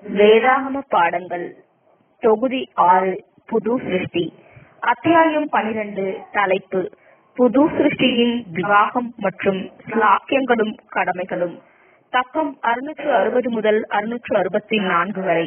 வேதாகம பாடங்கள் தொகுதி ஆறு புது சிருஷ்டி அத்தியாயம் பனிரெண்டு தலைப்பு புது சிருஷ்டியின் விவாகம் மற்றும் ஸ்லாக்கியங்களும் கடமைகளும் பக்கம் அறுநூற்று அறுபது முதல் அறுநூற்று அறுபத்தி நான்கு வரை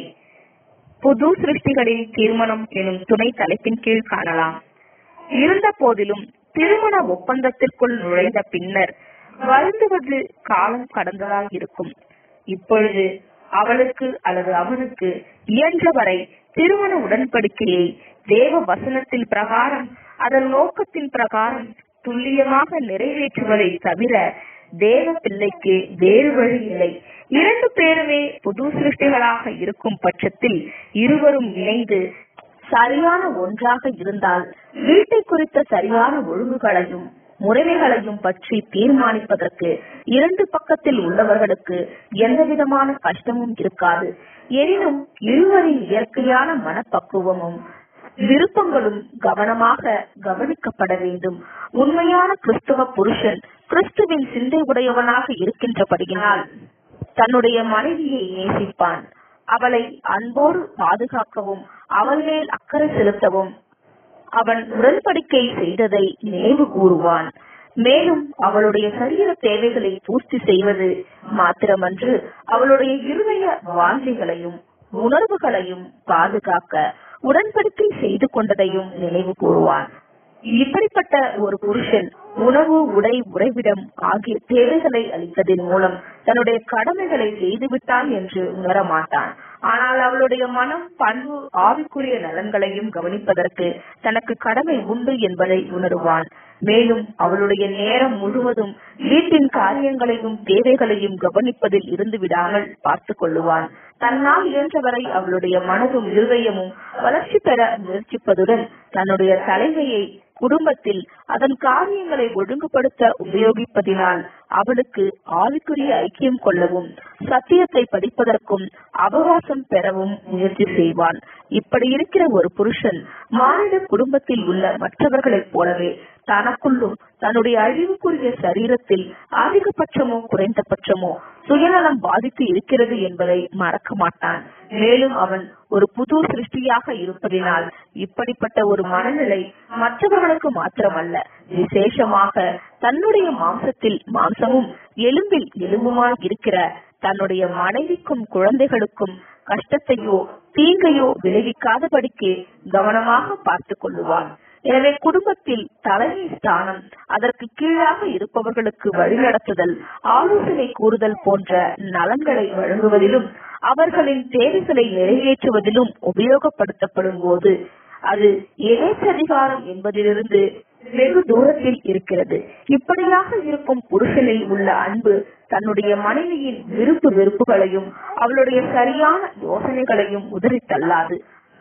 புது சிருஷ்டிகளின் தீர்மானம் எனும் துணை தலைப்பின் கீழ் காணலாம் இருந்த போதிலும் திருமண ஒப்பந்தத்திற்குள் நுழைந்த பின்னர் வருந்துவது காலம் கடந்ததாக இருக்கும் இப்பொழுது அவளுக்கு அல்லது அவனுக்கு இயன்றவரை திருமண உடன்படிக்கையை தேவ வசனத்தின் பிரகாரம் அதன் நோக்கத்தின் பிரகாரம் துல்லியமாக நிறைவேற்றுவதை தவிர தேவ பிள்ளைக்கு வேறு வழி இல்லை இரண்டு பேருமே புது சிருஷ்டிகளாக இருக்கும் பட்சத்தில் இருவரும் இணைந்து சரியான ஒன்றாக இருந்தால் வீட்டை குறித்த சரியான ஒழுங்குகளையும் முறைமைகளையும் பற்றி தீர்மானிப்பதற்கு இரண்டு பக்கத்தில் உள்ளவர்களுக்கு எந்தவிதமான கஷ்டமும் இருக்காது எனினும் இருவரின் இயற்கையான மனப்பக்குவமும் விருப்பங்களும் கவனமாக கவனிக்கப்பட வேண்டும் உண்மையான கிறிஸ்துவ புருஷன் கிறிஸ்துவின் சிந்தை உடையவனாக இருக்கின்றபடியினால் தன்னுடைய மனைவியை நேசிப்பான் அவளை அன்போடு பாதுகாக்கவும் அவள் மேல் அக்கறை செலுத்தவும் அவன் உடன்படிக்கை செய்ததை நினைவு கூறுவான் மேலும் அவளுடைய சரீர தேவைகளை பூர்த்தி செய்வது மாத்திரமன்று அவளுடைய இருதய வாஞ்சைகளையும் உணர்வுகளையும் பாதுகாக்க உடன்படிக்கை செய்து கொண்டதையும் நினைவு கூறுவான் இப்படிப்பட்ட ஒரு புருஷன் உணவு உடை உறைவிடம் ஆகிய தேவைகளை அளிப்பதன் மூலம் தன்னுடைய கடமைகளை செய்துவிட்டான் என்று உணர மாட்டான் ஆனால் அவளுடைய மனம் பண்பு ஆவிக்குரிய நலன்களையும் கவனிப்பதற்கு தனக்கு கடமை உண்டு என்பதை உணருவான் மேலும் அவளுடைய நேரம் முழுவதும் வீட்டின் காரியங்களையும் தேவைகளையும் கவனிப்பதில் இருந்து விடாமல் பார்த்து கொள்ளுவான் தன்னால் இயன்றவரை அவளுடைய மனதும் இருதயமும் வளர்ச்சி பெற முயற்சிப்பதுடன் தன்னுடைய தலைமையை குடும்பத்தில் அதன் காரியங்களை ஒழுங்குபடுத்த உபயோகிப்பதினால் அவளுக்கு ஆவிக்குரிய ஐக்கியம் கொள்ளவும் சத்தியத்தை படிப்பதற்கும் அவகாசம் பெறவும் முயற்சி செய்வான் இப்படி இருக்கிற ஒரு புருஷன் மாநில குடும்பத்தில் உள்ள மற்றவர்களைப் போலவே தனக்குள்ளும் தன்னுடைய அழிவுக்குரிய சரீரத்தில் அதிகபட்சமோ குறைந்தபட்சமோ சுயநலம் பாதித்து இருக்கிறது என்பதை மறக்க மாட்டான் மேலும் அவன் ஒரு புது சிருஷ்டியாக இருப்பதினால் இப்படிப்பட்ட ஒரு மனநிலை மற்றவர்களுக்கு மாத்திரமல்ல விசேஷமாக தன்னுடைய மாம்சத்தில் மாம்சமும் எலும்பில் எலும்புமாய் இருக்கிற தன்னுடைய மனைவிக்கும் குழந்தைகளுக்கும் கஷ்டத்தையோ தீங்கையோ விளைவிக்காதபடிக்கு கவனமாக பார்த்து கொள்ளுவான் எனவே குடும்பத்தில் தலைமை ஸ்தானம் அதற்கு கீழாக இருப்பவர்களுக்கு வழிநடத்துதல் ஆலோசனை கூறுதல் போன்ற நலன்களை வழங்குவதிலும் அவர்களின் தேவைகளை நிறைவேற்றுவதிலும் உபயோகப்படுத்தப்படும் போது அது எதேச்சதிகாரம் என்பதிலிருந்து வெகு தூரத்தில் இருக்கிறது இப்படியாக இருக்கும் புருஷனில் உள்ள அன்பு தன்னுடைய மனைவியின் விருப்பு வெறுப்புகளையும் அவளுடைய சரியான யோசனைகளையும் உதறி தள்ளாது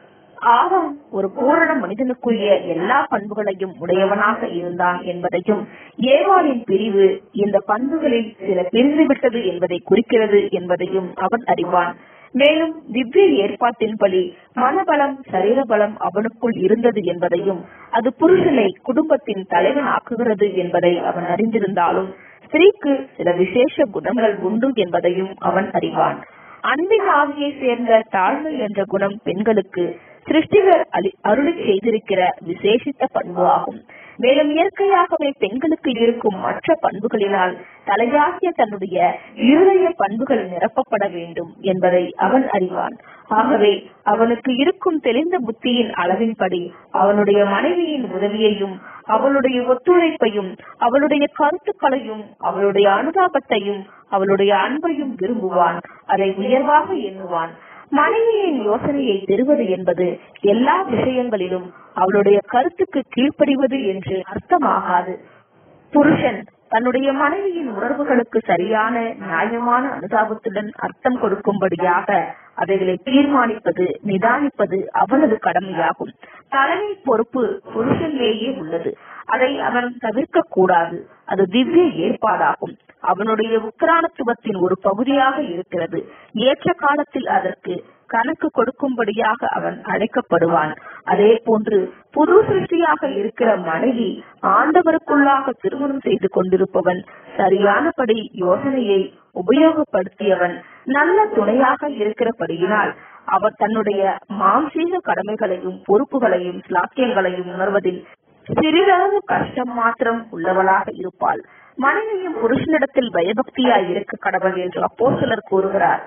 ஆதாம் ஒரு பூரண மனிதனுக்குரிய எல்லா பண்புகளையும் உடையவனாக இருந்தான் என்பதையும் ஏவாளின் பிரிவு இந்த பண்புகளில் சில பிரிந்துவிட்டது என்பதை குறிக்கிறது என்பதையும் அவன் அறிவான் மேலும் திவ்ய ஏற்பாட்டின்படி மனபலம் சரீரபலம் அவனுக்குள் இருந்தது என்பதையும் அது புருஷனை குடும்பத்தின் தலைவன் ஆக்குகிறது என்பதை அவன் அறிந்திருந்தாலும் ஸ்திரீக்கு சில விசேஷ குணங்கள் உண்டு என்பதையும் அவன் அறிவான் அன்பின் ஆவியை சேர்ந்த தாழ்மை என்ற குணம் பெண்களுக்கு சிருஷ்டிகர் அருளி செய்திருக்கிற விசேஷித்த பண்பு ஆகும் மேலும் இயற்கையாகவே பெண்களுக்கு இருக்கும் மற்ற பண்புகளினால் தலையாகிய தன்னுடைய இருதய பண்புகள் நிரப்பப்பட வேண்டும் என்பதை அவன் அறிவான் ஆகவே அவனுக்கு இருக்கும் தெளிந்த புத்தியின் அளவின்படி அவனுடைய மனைவியின் உதவியையும் அவளுடைய ஒத்துழைப்பையும் அவளுடைய கருத்துக்களையும் அவளுடைய அனுதாபத்தையும் அவளுடைய அன்பையும் விரும்புவான் அதை உயர்வாக எண்ணுவான் மனைவியின் யோசனையை பெறுவது என்பது எல்லா விஷயங்களிலும் அவளுடைய கருத்துக்கு கீழ்ப்படிவது என்று அர்த்தமாகாது புருஷன் தன்னுடைய மனைவியின் உணர்வுகளுக்கு சரியான நியாயமான அனுதாபத்துடன் அர்த்தம் கொடுக்கும்படியாக அவைகளை தீர்மானிப்பது நிதானிப்பது அவனது கடமையாகும் தலைமை பொறுப்பு புருஷனிலேயே உள்ளது அதை அவன் தவிர்க்க கூடாது அது திவ்ய ஏற்பாடாகும் அவனுடைய உக்கிரானத்துவத்தின் ஒரு பகுதியாக இருக்கிறது ஏற்ற காலத்தில் அதற்கு கணக்கு கொடுக்கும்படியாக அவன் அழைக்கப்படுவான் அதே போன்று புது சிருஷ்டியாக இருக்கிற மனைவி ஆண்டவருக்குள்ளாக திருமணம் செய்து கொண்டிருப்பவன் சரியானபடி யோசனையை உபயோகப்படுத்தியவன் நல்ல துணையாக இருக்கிறபடியினால் அவர் தன்னுடைய மாம்சீக கடமைகளையும் பொறுப்புகளையும் சாக்கியங்களையும் உணர்வதில் சிறிதளவு கஷ்டம் மாத்திரம் உள்ளவளாக இருப்பாள் மனைவியும் புருஷனிடத்தில் பயபக்தியாய் இருக்க கடவுள் என்று அப்போ சிலர் கூறுகிறார்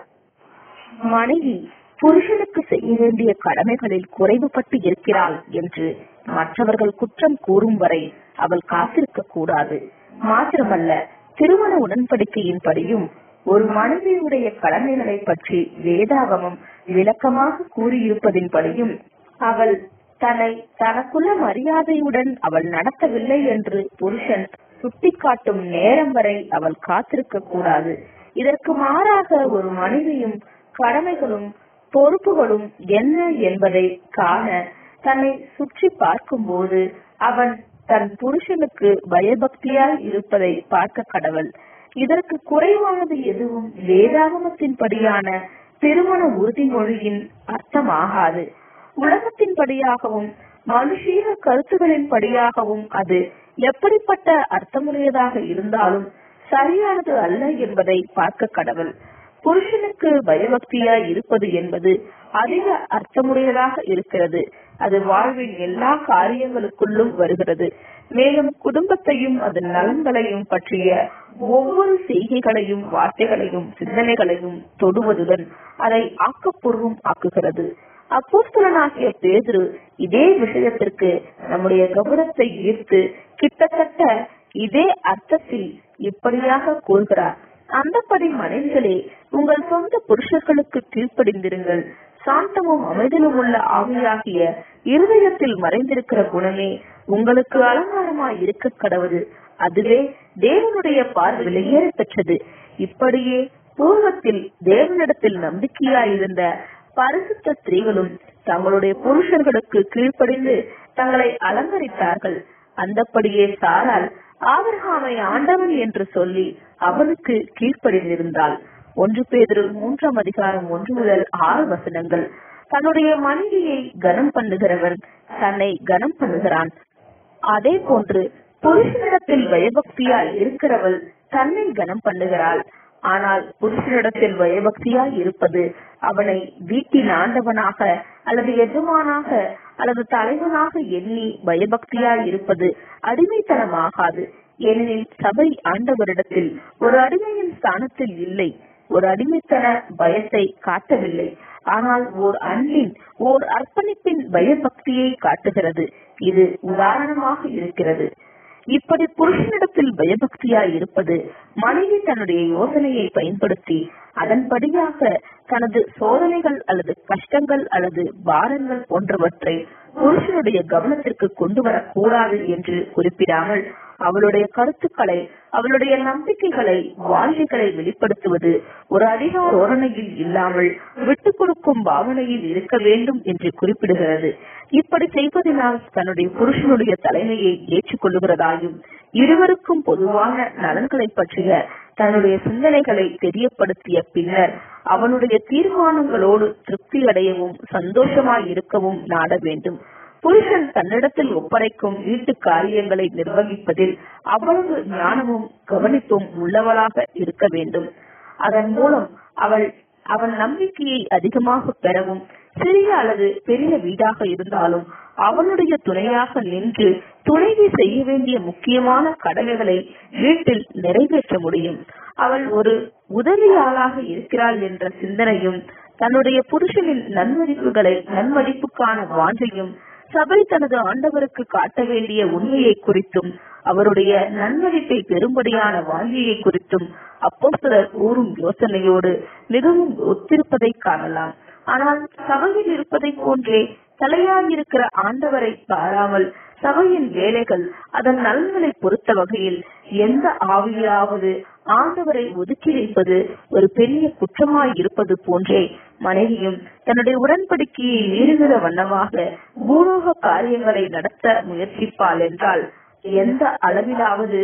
மனைவி புருஷனுக்கு செய்ய வேண்டிய கடமைகளில் குறைவுபட்டு இருக்கிறாள் என்று மற்றவர்கள் குற்றம் கூறும் வரை அவள் காத்திருக்க கூடாது மாத்திரமல்ல திருமண உடன்படிக்கையின்படியும் ஒரு மனைவியுடைய கடமைகளை பற்றி வேதாகமம் விளக்கமாக கூறியிருப்பதின்படியும் அவள் தன்னை தனக்குள்ள மரியாதையுடன் அவள் நடத்தவில்லை என்று புருஷன் சுட்டிக்காட்டும் நேரம் வரை அவள் காத்திருக்க கூடாது இதற்கு மாறாக ஒரு மனைவியும் கடமைகளும் பொறுப்புகளும் என்ன என்பதை காண தன்னை சுற்றி பார்க்கும்போது அவன் தன் புருஷனுக்கு பயபக்தியாய் இருப்பதை பார்க்க கடவுள் இதற்கு குறைவானது எதுவும் வேதாகமத்தின்படியான திருமண உறுதிமொழியின் அர்த்தமாகாது உலகத்தின்படியாகவும் மனுஷீக கருத்துகளின் படியாகவும் அது எப்படிப்பட்ட அர்த்தமுடையதாக இருந்தாலும் சரியானது அல்ல என்பதை பார்க்க கடவுள் புருஷனுக்கு பயபக்தியாய் இருப்பது என்பது அதிக அர்த்தமுடையதாக இருக்கிறது அது வாழ்வின் எல்லா காரியங்களுக்குள்ளும் வருகிறது மேலும் குடும்பத்தையும் அதன் நலன்களையும் பற்றிய ஒவ்வொரு செய்கைகளையும் வார்த்தைகளையும் சிந்தனைகளையும் தொடுவதுடன் அதை ஆக்கப்பூர்வம் ஆக்குகிறது அப்போஸ்தலனாகிய பேதுரு இதே விஷயத்திற்கு நம்முடைய கவனத்தை ஈர்த்து கிட்டத்தட்ட இதே அர்த்தத்தில் இப்படியாக கூறுகிறார் அந்தப்படி மனைவிகளே உங்கள் சொந்த புருஷர்களுக்கு கீழ்ப்படிந்திருங்கள் சாந்தமும் அமைதலும் உள்ள ஆவியாகிய இருதயத்தில் மறைந்திருக்கிற குணமே உங்களுக்கு அலங்காரமாய் இருக்க கடவுது அதுவே தேவனுடைய பார்வையில் ஏற பெற்றது இப்படியே பூர்வத்தில் தேவனிடத்தில் நம்பிக்கையாயிருந்த பரிசுத்த ஸ்திரீகளும் தங்களுடைய புருஷர்களுக்கு கீழ்ப்படிந்து தங்களை அலங்கரித்தார்கள் அந்தப்படியே சாரால் ஆபிரகாமை ஆண்டவன் என்று சொல்லி அவனுக்கு கீழ்ப்படிந்திருந்தாள் ஒன்று பேதிரு மூன்றாம் அதிகாரம் ஒன்று முதல் ஆறு வசனங்கள் தன்னுடைய மனைவியை கனம் பண்ணுகிறவன் தன்னை கனம் பண்ணுகிறான் அதே போன்று புருஷனிடத்தில் பயபக்தியாய் இருக்கிறவள் தன்னை கனம் பண்ணுகிறாள் ஆனால் புருஷனிடத்தில் பயபக்தியாய் இருப்பது அவனை வீட்டின் ஆண்டவனாக அல்லது எஜமானாக அல்லது தலைவனாக எண்ணி பயபக்தியாய் இருப்பது அடிமைத்தனமாகாது ஏனெனில் சபை ஆண்டவரிடத்தில் ஒரு அடிமையின் ஸ்தானத்தில் இல்லை ஒரு அடிமைத்தன பயத்தை காட்டவில்லை ஆனால் ஓர் அன்பின் ஓர் அர்ப்பணிப்பின் பயபக்தியை காட்டுகிறது இது உதாரணமாக இருக்கிறது இப்படி புருஷனிடத்தில் பயபக்தியாய் இருப்பது மனைவி தன்னுடைய யோசனையை பயன்படுத்தி அதன்படியாக தனது சோதனைகள் அல்லது கஷ்டங்கள் அல்லது பாரங்கள் போன்றவற்றை புருஷனுடைய கவனத்திற்கு கொண்டு வரக்கூடாது என்று குறிப்பிடாமல் அவளுடைய கருத்துக்களை அவளுடைய நம்பிக்கைகளை வாழ்க்கைகளை வெளிப்படுத்துவது ஒரு அதிக தோரணையில் இல்லாமல் விட்டு கொடுக்கும் பாவனையில் இருக்க வேண்டும் என்று குறிப்பிடுகிறது இப்படி செய்வதனால் தன்னுடைய புருஷனுடைய தலைமையை ஏற்றுக்கொள்ளுகிறதாயும் இருவருக்கும் பொதுவான நலன்களை பற்றிய தன்னுடைய சிந்தனைகளை தெரியப்படுத்திய பின்னர் அவனுடைய தீர்மானங்களோடு திருப்தி அடையவும் சந்தோஷமாய் இருக்கவும் நாட வேண்டும் புருஷன் தன்னிடத்தில் ஒப்படைக்கும் வீட்டு காரியங்களை நிர்வகிப்பதில் அவ்வளவு ஞானமும் கவனிப்பும் உள்ளவளாக இருக்க வேண்டும் அதன் மூலம் அவள் அவன் நம்பிக்கையை அதிகமாக பெறவும் சிறிய அல்லது பெரிய வீடாக இருந்தாலும் அவனுடைய துணையாக நின்று துணைவி செய்ய வேண்டிய முக்கியமான கடமைகளை வீட்டில் நிறைவேற்ற முடியும் அவள் ஒரு உதவியாளாக இருக்கிறாள் என்ற சிந்தனையும் தன்னுடைய புருஷனின் நன்மதிப்புகளை நன்மதிப்புக்கான வாஞ்சையும் சபை தனது ஆண்டவருக்கு காட்ட வேண்டிய உண்மையை குறித்தும் அவருடைய நன்மதிப்பை பெரும்படியான வாஞ்சியை குறித்தும் அப்போ சிலர் கூறும் யோசனையோடு மிகவும் ஒத்திருப்பதை காணலாம் ஆனால் சபையில் இருப்பதை போன்றே தலையாயிருக்கிற ஆண்டவரை பாராமல் சபையின் வேலைகள் அதன் நலன்களை பொறுத்த வகையில் எந்த ஆவியாவது ஆண்டவரை ஒதுக்கி வைப்பது ஒரு பெரிய குற்றமாய் இருப்பது போன்றே மனைவியும் தன்னுடைய உடன்படிக்கையை மீறுகிற வண்ணமாக பூலோக காரியங்களை நடத்த முயற்சிப்பாள் என்றால் எந்த அளவிலாவது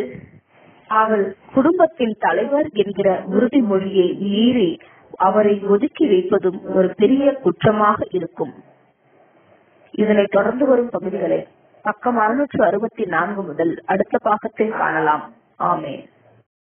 அவள் குடும்பத்தின் தலைவர் என்கிற உறுதிமொழியை மீறி அவரை ஒதுக்கி வைப்பதும் ஒரு பெரிய குற்றமாக இருக்கும் இதனை தொடர்ந்து வரும் பகுதிகளை பக்கம் அறுநூற்று அறுபத்தி நான்கு முதல் அடுத்த பாகத்தில் காணலாம் ஆமேன்